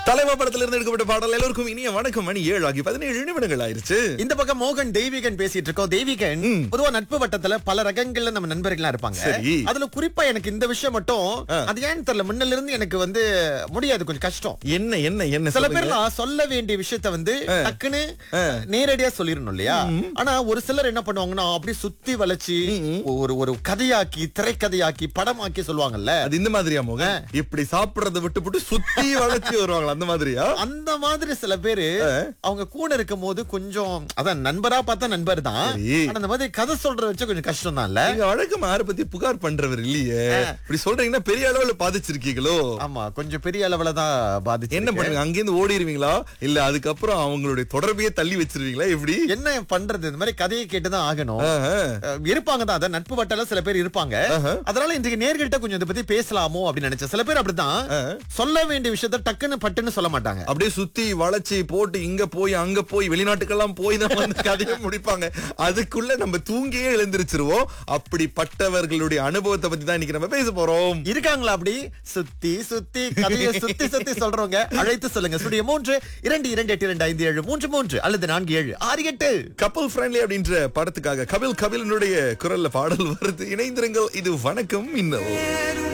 தலைவா படத்துல இருந்து எடுக்கப்பட்ட பாடல் எல்லோருக்கும் இனிய வணக்கம் மணி ஏழு ஆகி பதினேழு நிமிடங்கள் ஆயிருச்சு இந்த பக்கம் மோகன் தெய்வீகன் பேசிட்டு இருக்கோம் தெய்வீகன் பொதுவா நட்பு வட்டத்துல பல ரகங்கள்ல நம்ம நண்பர்களா இருப்பாங்க சரி. அதுல குறிப்பா எனக்கு இந்த விஷயம் மட்டும் அது ஏன்னு தெரியல முன்னல இருந்து எனக்கு வந்து முடியாது கொஞ்சம் கஷ்டம் என்ன என்ன என்ன சில சொல்லுங்க. பேர்லாம் சொல்ல வேண்டிய விஷயத்த வந்து டக்குன்னு நேரடியா சொல்லிடணும் இல்லையா ஆனா ஒரு சிலர் என்ன பண்ணுவாங்கன்னா அப்படியே சுத்தி வளைச்சு ஒரு ஒரு கதையாக்கி திரைக்கதையாக்கி படமாக்கி சொல்லுவாங்கல்ல அது இந்த மாதிரியா மோகன் இப்படி சாப்பிடுறத விட்டு போட்டு சுத்தி வளைச்சு வருவாங்களா அந்த மாதிரியா அந்த மாதிரி சில பேரு அவங்க கூட இருக்கும் போது கொஞ்சம் அதான் நண்பரா பார்த்தா நண்பர் தான் சரி. ஆனா அந்த மாதிரி கதை சொல்றது வச்சு கொஞ்சம் கஷ்டம் தான்ல நீங்க வழக்கம் யார பத்தி புகார் பண்றவர் இல்லையே இப்படி சொல்றீங்கன்னா பெரிய அளவுல பாதிச்சிருக்கீங்களோ ஆமா கொஞ்சம் பெரிய அளவுல தான் பாதிச்சு என்ன பண்ணுங்க அங்கிருந்து ஓடிடுவீங்களா இல்ல அதுக்கப்புறம் அவங்களுடைய தொடர்பையே தள்ளி வச்சிருவீங்களா எப்படி என்ன பண்றது இந்த மாதிரி கதையை கேட்டுதான் ஆகணும் ஆஹா. அஹ் இருப்பாங்க தான் அதான் நட்பு வட்டால சில பேர் இருப்பாங்க அதனால இன்றைக்கு நேர்கிட்ட கொஞ்சம் இதை பத்தி பேசலாமோ அப்படின்னு நினைச்சேன் சில பேர் அப்படிதான் சொல்ல வேண்டிய விஷயத்த டக்குன்னு பட்டுன்னு சொல்ல மாட்டாங்க அப்படியே சுத்தி வளைச்சு போட்டு இங்க போய் அங்க போய் வெளிநாட்டுக்கெல்லாம் போய் தான் வந்து கதையை முடிப்பாங்க அதுக்குள்ள நம்ம தூங்கியே எழுந்திருச்சிருவோம் அப்படிப்பட்டவர்களுடைய அனுபவத்தை பத்தி தான் இன்னைக்கு நம்ம பேச போறோம் இருக்காங்களா அப்படி சுத்தி சுத்தி கதையை சுத்தி சுத்தி சொல்றவங்க அழைத்து சொல்லுங்க ஸ்டுடியோ மூன்று இரண்டு இரண்டு எட்டு இரண்டு ஐந்து ஏழு மூன்று மூன்று அல்லது நான்கு ஏழு ஆறு எட்டு கப்பல் ஃப்ரெண்ட்லி அப்படின்ற படத்துக்காக கபில் கபிலனுடைய குரல்ல பாடல் வருது இணைந்திருங்கள் இது வணக்கம் இன்னும்